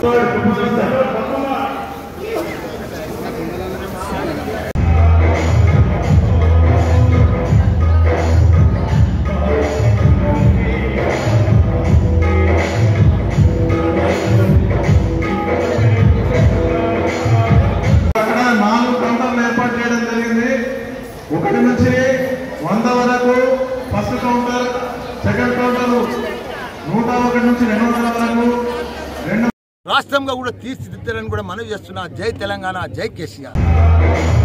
అక్కడ నాలుగు కౌంటర్లు ఏర్పాటు చేయడం జరిగింది ఒకటి నుంచి వంద వరకు ఫస్ట్ కౌంటర్ సెకండ్ కౌంటర్ నూట ఒకటి నుంచి రెండు వందల వరకు రెండు రాష్ట్రంగా కూడా తీర్చిదిద్దారని కూడా మనవి చేస్తున్నా జై తెలంగాణ జై కేసీఆర్